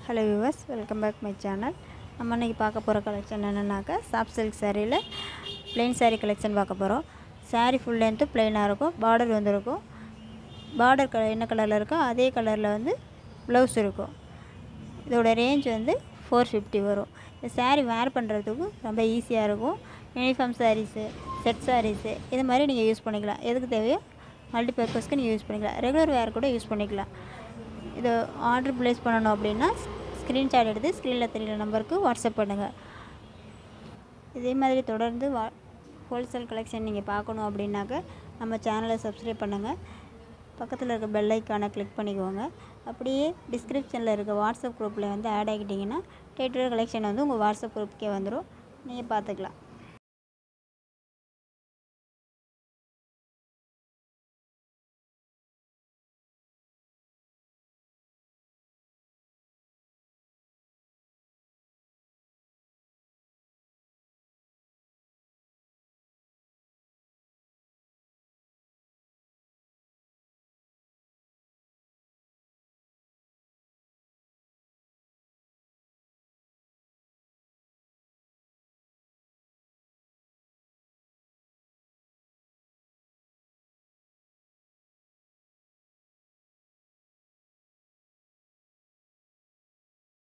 hello viewers welcome back my channel நம்ம இன்றைக்கி பார்க்க போகிற கலெக்ஷன் என்னென்னாக்கா சாஃப்ட் சில்க் சாரியில் plain saree கலெக்ஷன் பார்க்க போகிறோம் saree ஃபுல் லென்த்து பிளெயினாக இருக்கும் பார்டர் வந்துருக்கும் பார்டர் கலர் என்ன கலரில் இருக்கோ அதே கலரில் வந்து ப்ளவுஸ் இருக்கும் இதோட ரேஞ்ச் வந்து ஃபோர் ஃபிஃப்டி வரும் இந்த saree வேர் பண்ணுறதுக்கும் ரொம்ப ஈஸியாக இருக்கும் யூனிஃபார்ம் சாரீஸு செட் சாரீஸு இது மாதிரி நீங்கள் யூஸ் பண்ணிக்கலாம் எதுக்கு தேவையோ மல்டி பர்பஸ்க்கு நீங்கள் யூஸ் பண்ணிக்கலாம் ரெகுலர் வேர் கூட யூஸ் பண்ணிக்கலாம் இது ஆர்டர் ப்ளேஸ் பண்ணணும் அப்படின்னா ஸ்க்ரீன்ஷாட் எடுத்து ஸ்க்ரீனில் தெரியுற நம்பருக்கு வாட்ஸ்அப் பண்ணுங்கள் இதே மாதிரி தொடர்ந்து வா ஹோல்சேல் கலெக்ஷன் நீங்கள் பார்க்கணும் அப்படின்னாக்க நம்ம சேனலை சப்ஸ்கிரைப் பண்ணுங்கள் பக்கத்தில் இருக்க பெல் ஐக்கானை கிளிக் பண்ணிக்கோங்க அப்படியே டிஸ்கிரிப்ஷனில் இருக்க வாட்ஸ்அப் குரூப்பில் வந்து ஆட் ஆகிட்டிங்கன்னா டேட்டர் கலெக்ஷன் வந்து உங்கள் வாட்ஸ்அப் குரூப்புக்கே வந்துடும் நீங்கள் பார்த்துக்கலாம்